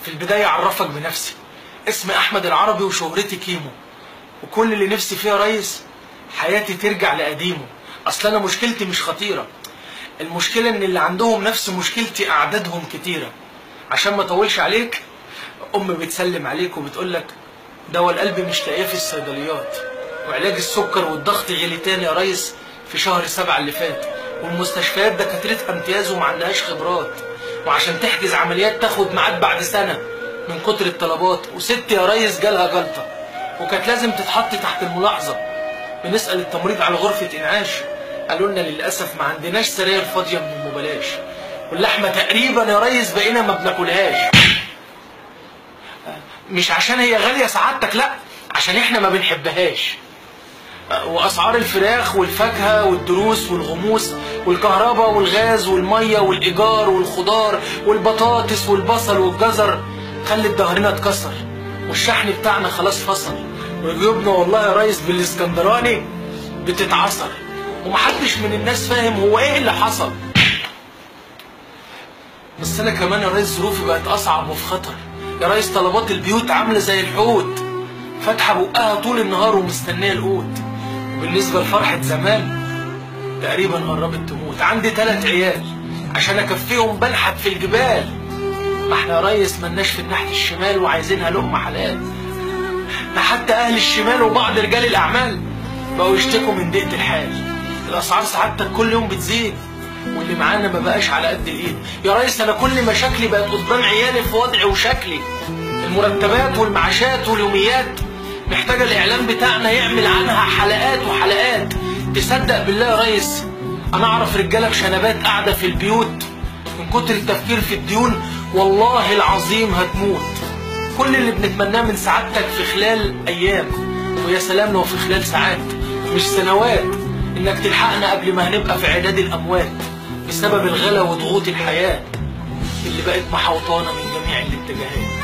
في البداية أعرفك بنفسي اسمي أحمد العربي وشهرتي كيمو وكل اللي نفسي فيه يا ريس حياتي ترجع لقديمه أصل أنا مشكلتي مش خطيرة المشكلة إن اللي عندهم نفس مشكلتي أعدادهم كتيرة عشان ما أطولش عليك أم بتسلم عليك وبتقول لك دواء القلب مش لاقيه في الصيدليات وعلاج السكر والضغط غلي تاني يا ريس في شهر سبعة اللي فات والمستشفيات دكاترتها امتياز وما عندهاش خبرات وعشان تحجز عمليات تاخد ميعاد بعد سنة من كتر الطلبات وست يا ريس جالها جلطة وكانت لازم تتحط تحت الملاحظة بنسأل التمريض على غرفة إنعاش قالوا لنا للأسف ما عندناش سراير فاضية من المبلاش واللحمة تقريبا يا ريس بقينا ما بناكلهاش مش عشان هي غالية سعادتك لا عشان احنا ما بنحبهاش واسعار الفراخ والفاكهه والدروس والغموس والكهرباء والغاز والميه والايجار والخضار والبطاطس والبصل والجزر خلت ظهرنا اتكسر والشحن بتاعنا خلاص فصل وجيوبنا والله يا ريس بالاسكندراني بتتعصر ومحدش من الناس فاهم هو ايه اللي حصل بس انا كمان يا ريس ظروفي بقت اصعب وفي خطر يا ريس طلبات البيوت عامله زي الحوت فاتحه بقها طول النهار ومستنيه القوت وبالنسبه لفرحه زمان تقريبا قربت تموت عندي ثلاث عيال عشان اكفيهم بنحت في الجبال ما احنا يا ريس ملناش في الناحيه الشمال وعايزينها لقمه حلال ده حتى اهل الشمال وبعض رجال الاعمال بقوا يشتكوا من ضيقه الحال الاسعار سعادتك كل يوم بتزيد واللي معانا ما بقاش على قد الايد يا ريس انا كل مشاكلي بقت قدام عيالي في وضعي وشكلي المرتبات والمعاشات واليوميات محتاجة الإعلام بتاعنا يعمل عنها حلقات وحلقات تصدق بالله يا ريس أنا أعرف رجالة بشنبات قاعدة في البيوت من كتر التفكير في الديون والله العظيم هتموت كل اللي بنتمناه من سعادتك في خلال أيام ويا سلام لو في خلال ساعات مش سنوات إنك تلحقنا قبل ما هنبقى في عداد الأموات بسبب الغلا وضغوط الحياة اللي بقت محوطانا من جميع الاتجاهات